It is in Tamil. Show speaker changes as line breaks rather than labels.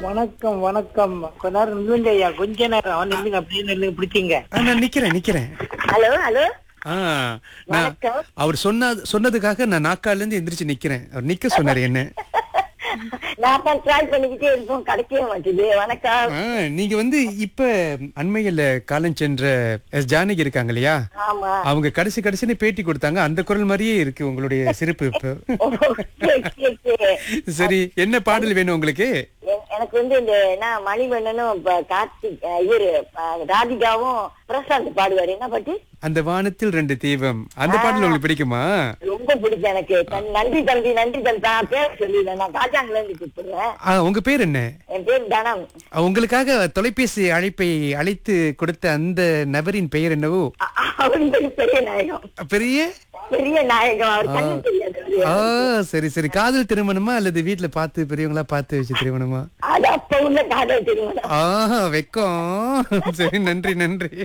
வணக்கம் வணக்கம் கொஞ்ச நேரம் நில்லுங்க ஐயா கொஞ்ச நேரம் அவன் நில்லுங்க அப்படியே நில்லுங்க பிடிச்சிங்க
ஆ, நான் நிக்கிறேன் நிக்கிறேன்
ஹலோ ஹலோ
ஆ நான்
வணக்கம்.
அவர் சொன்ன சொன்னதுக்காக நான் நாக்கால இருந்து எந்திரிச்சு நிக்கிறேன் அவர் நிக்க சொன்னாரு என்ன
நான் தான் ட்ரை பண்ணிக்கிட்டே இருக்கோம் கிடைக்கவே மாட்டேது வணக்கம்
ஆ, நீங்க வந்து இப்ப அண்மையில காலம் சென்ற எஸ் ஜானகி இருக்காங்க இல்லையா
ஆமா
அவங்க கடைசி கடைசின்னு பேட்டி கொடுத்தாங்க அந்த குரல் மாதிரியே இருக்கு உங்களுடைய சிரிப்பு இப்போ
ஓ, சரி, சரி, சரி.
சரி என்ன பாடல் வேணும் உங்களுக்கு
எ- எனக்கு வந்து இந்த என்ன மணிவண்ணனும் இப்ப கார்த்திக் அஹ், இவரு அஹ், ராதிகாவும் பிரசாந்த் பாடுவாரு என்ன பாட்டு
அந்த வானத்தில் ரெண்டு தீபம் அந்த பாடல் உங்களுக்கு பிடிக்குமா
ரொம்ப பிடிக்கும் எனக்கு தன்- நன்றி தம்பி நன்றி தம்பி நான் பேர் சொல்லிடுறேன் நான் காஜாங்கல இருந்து கூப்பிடுறேன்
ஆ, உங்க பேர் என்ன
என் பேர் தனம்
ஆ, உங்களுக்காக தொலைபேசி அழைப்பை அழைத்து கொடுத்த அந்த நபரின் பெயர் என்னவோ
அ- அவரு பேரு பெரிய நாயகம்
பெரிய
பெரிய நாயகம் அவர் கண்ணு தெரியாது அவரு.
ஆ சரி சரி காதல் திருமணமா அல்லது வீட்ல பார்த்து பெரியவங்களா பார்த்து வச்சு திருமணமா
அது அப்ப உள்ள காதல் திருமணம்
ஆஹா வெக்கம் சரி நன்றி நன்றி